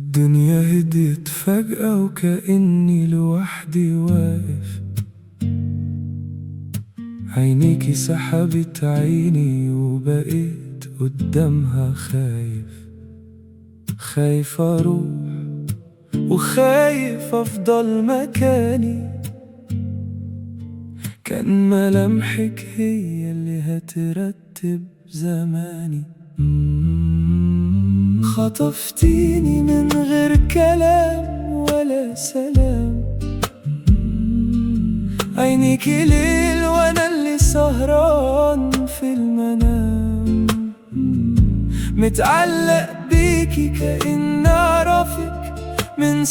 الدنيا هديت فجأة وكأني لوحدي واقف عينيكي سحبت عيني وبقيت قدامها خايف خايف اروح وخايف افضل مكاني كان ملامحك هي اللي هترتب زماني مم. خطفتيني من غير كلام ولا سلام مم. عينيكي ليل وانا اللي سهران في المنام مم. متعلق بيكي كأن اعرفك من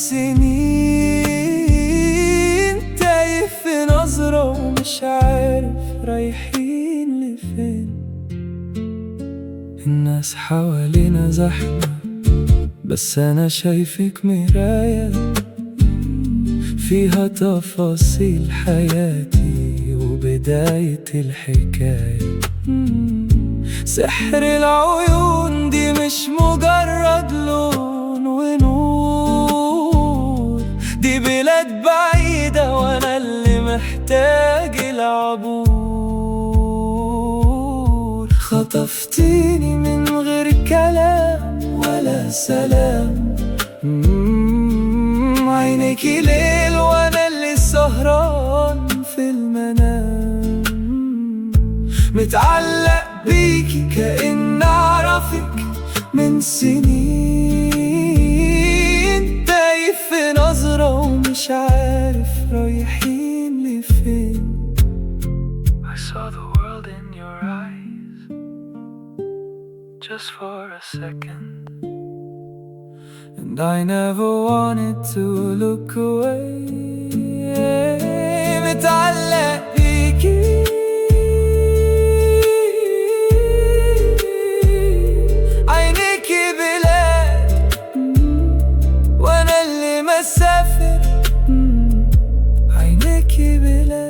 سنين تايه في نظرة ومش عارف رايحين لفين الناس حوالينا زحمة بس أنا شايفك مراية فيها تفاصيل حياتي وبداية الحكاية سحر العيون دي مش مجرد لون ونور دي بلاد بعيدة وأنا اللي محتاج العبور خطفتيني من غير كلام ولا سلام مم، عينيكي ليل وأنا اللي سهران في المنام متعلق بيكي كأن أعرفك من سنين تايه في نظرة ومش عارف رايحين لفين I saw the world in your eyes just for a second. And I never wanted to look away متعلق بيكي عينيكي بلاد وانا اللي مسافر عينيكي بلاد